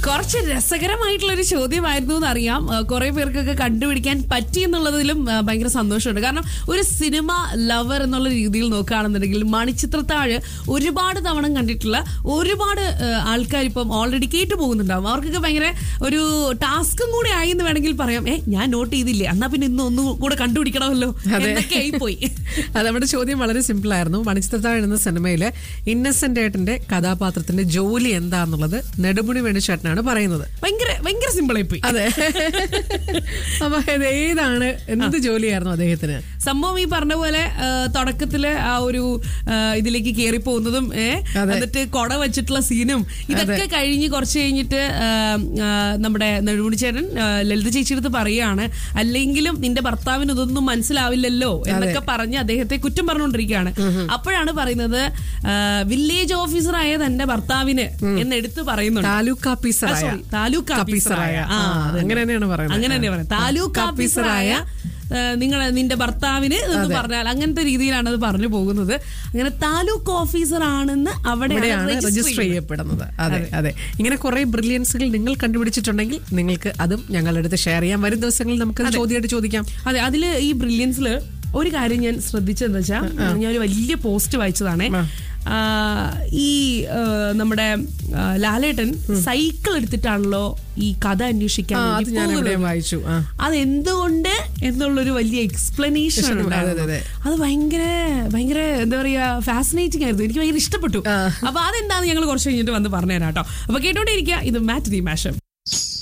കുറച്ച് രസകരമായിട്ടുള്ള ഒരു ചോദ്യമായിരുന്നു എന്ന് അറിയാം കുറെ പേർക്കൊക്കെ കണ്ടുപിടിക്കാൻ പറ്റി എന്നുള്ളതിലും ആ, ഭയങ്കര സന്തോഷമുണ്ട് കാരണം ഒരു സിനിമ ലവർ എന്നുള്ള രീതിയിൽ നോക്കുകയാണെന്നുണ്ടെങ്കിൽ മണിച്ചിത്രത്താഴ് ഒരുപാട് തവണ കണ്ടിട്ടുള്ള ഒരുപാട് ആൾക്കാർ ഇപ്പം ഓൾറെഡി കേട്ടു പോകുന്നുണ്ടാവും അവർക്കൊക്കെ ഭയങ്കര ഒരു ടാസ്കും കൂടെ ആയി എന്ന് വേണമെങ്കിൽ പറയാം ഏ ഞാൻ നോട്ട് ചെയ്തില്ലേ എന്നാ പിന്നെ ഇന്ന് ഒന്നും കൂടെ കണ്ടുപിടിക്കണമല്ലോ എന്നൊക്കെ ആയിപ്പോയി അത് നമ്മുടെ ചോദ്യം വളരെ സിമ്പിൾ ആയിരുന്നു മണിച്ചിത്രത്താഴ് എന്ന സിനിമയിലെ ഇന്നസെന്റ് ഏട്ടന്റെ കഥാപാത്രത്തിന്റെ ജോലി എന്താന്നുള്ളത് നെടുമുടി വേണുചേട്ടനാണ് പറയുന്നത് ഭയങ്കര ഭയങ്കര സിമ്പിൾ ആയിപ്പോയി അതെ അപ്പൊ ഇത് ഏതാണ് എന്ത് ജോലിയായിരുന്നു അദ്ദേഹത്തിന് സംഭവം ഈ പറഞ്ഞ പോലെ ആ, തുടക്കത്തില് ആ ഒരു ആ, ഇതിലേക്ക് കയറി പോകുന്നതും ഏ, അതെ. എന്നിട്ട് കൊട വെച്ചിട്ടുള്ള സീനും ഇതൊക്കെ കഴിഞ്ഞ് കുറച്ച് കഴിഞ്ഞിട്ട് ആ, ആ, നമ്മുടെ നെടുമുടി ചേട്ടൻ ആ, ലളിത ചേച്ചിയെടുത്ത് പറയാണ് അല്ലെങ്കിലും നിന്റെ ഭർത്താവിന് ഇതൊന്നും മനസ്സിലാവില്ലല്ലോ എന്നൊക്കെ പറഞ്ഞ് അദ്ദേഹത്തെ കുറ്റം പറഞ്ഞുകൊണ്ടിരിക്കുകയാണ് അപ്പോഴാണ് പറയുന്നത് ആ, വില്ലേജ് ഓഫീസറായ തന്റെ ഭർത്താവിന് എന്ന് എടുത്തു പറയുന്നുണ്ട് താലൂക്ക് ഓഫീസറായ ആ, sorry, താലൂക്ക് ഓഫീസറായ. ആ, ആ, അങ്ങനെ തന്നെയാണ് പറയുന്നത് അങ്ങനെ തന്നെ പറയാം താലൂക്ക് ഓഫീസറായ നിങ്ങൾ നിന്റെ ഭർത്താവിന് എന്ന് പറഞ്ഞാൽ അങ്ങനത്തെ രീതിയിലാണ് അത് പറഞ്ഞു പോകുന്നത് അങ്ങനെ താലൂക്ക് ഓഫീസർ ആണെന്ന് അവിടെ ഇവിടെയാണ് രജിസ്റ്റർ ചെയ്യപ്പെടുന്നത് അതെ അതെ ഇങ്ങനെ കുറെ ബ്രില്യൻസുകൾ നിങ്ങൾ കണ്ടുപിടിച്ചിട്ടുണ്ടെങ്കിൽ നിങ്ങൾക്ക് അതും ഞങ്ങളുടെ അടുത്ത് ഷെയർ ചെയ്യാം വരും ദിവസങ്ങളിൽ നമുക്ക് ചോദ്യമായിട്ട് ചോദിക്കാം അതെ അതില് ഈ ബ്രില്യൻസിൽ ഒരു കാര്യം ഞാൻ ശ്രദ്ധിച്ചതെന്ന് വെച്ചാൽ ഞാൻ ഒരു വലിയ പോസ്റ്റ് വായിച്ചതാണ് ആ, ഈ ആ, നമ്മുടെ ആ, ലാലേട്ടൻ സൈക്കിൾ എടുത്തിട്ടാണല്ലോ ഈ കഥ അന്വേഷിക്കാൻ ആ, അത് വേണ്ടി ഞാൻ പോകുന്നത്. എവിടെയും വായിച്ചു ആ അതെന്തുകൊണ്ട് എന്നുള്ളൊരു വലിയ എക്സ്പ്ലനേഷൻ അതെ, ഉണ്ടായിരുന്നു അതെ, അതെ. അത് ഭയങ്കര ഭയങ്കര എന്താ പറയാ ഫാസിനേറ്റിംഗ് ആയിരുന്നു എനിക്ക് ഭയങ്കര ഇഷ്ടപ്പെട്ടു അപ്പൊ അതെന്താന്ന് ഞങ്ങൾ കുറച്ച് കഴിഞ്ഞിട്ട് വന്ന് പറഞ്ഞുതരാം കേട്ടോ അപ്പൊ കേട്ടോണ്ടിരിക്കുക ഇത് മാറ്റ് ദി മാഷം